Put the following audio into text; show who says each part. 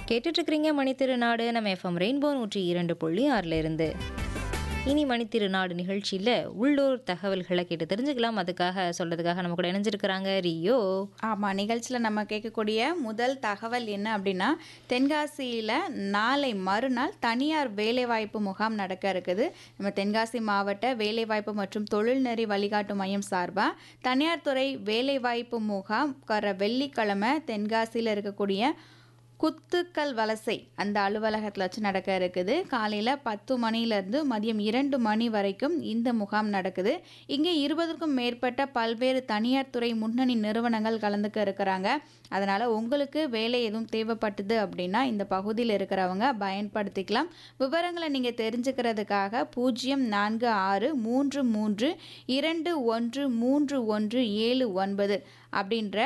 Speaker 1: கேட்டுட்டு இருக்கிறீங்க மணித்திருநாடு நம்ம எஃப்எம் ரெயின்போ நூற்றி இரண்டு புள்ளி ஆறில் இருந்து இனி மணித்திருநாடு நிகழ்ச்சியில் உள்ளூர் தகவல்களை கேட்டு தெரிஞ்சுக்கலாம் அதுக்காக சொல்றதுக்காக நம்ம கூட இணைஞ்சிருக்கிறாங்க ரியோ
Speaker 2: ஆமாம் நிகழ்ச்சியில் நம்ம கேட்கக்கூடிய முதல் தகவல் என்ன அப்படின்னா தென்காசியில் நாளை மறுநாள் தனியார் வேலைவாய்ப்பு முகாம் நடக்க இருக்குது நம்ம தென்காசி மாவட்ட வேலைவாய்ப்பு மற்றும் தொழில்நெறி வழிகாட்டு மையம் சார்பாக தனியார் துறை வேலைவாய்ப்பு முகாம் வர வெள்ளிக்கிழமை தென்காசியில் இருக்கக்கூடிய குத்துக்கல் வலசை அந்த அலுவலகத்தில் வச்சு நடக்க இருக்குது காலையில் பத்து மணிலேருந்து மதியம் இரண்டு மணி வரைக்கும் இந்த முகாம் நடக்குது இங்கே இருபதுக்கும் மேற்பட்ட பல்வேறு தனியார் துறை முன்னணி நிறுவனங்கள் கலந்துக்க இருக்கிறாங்க அதனால் உங்களுக்கு வேலை எதுவும் தேவைப்பட்டது அப்படின்னா இந்த பகுதியில் இருக்கிறவங்க பயன்படுத்திக்கலாம் விவரங்களை நீங்கள் தெரிஞ்சுக்கிறதுக்காக பூஜ்ஜியம் நான்கு ஆறு மூன்று மூன்று இரண்டு ஒன்று மூன்று ஒன்று ஏழு ஒன்பது அப்படின்ற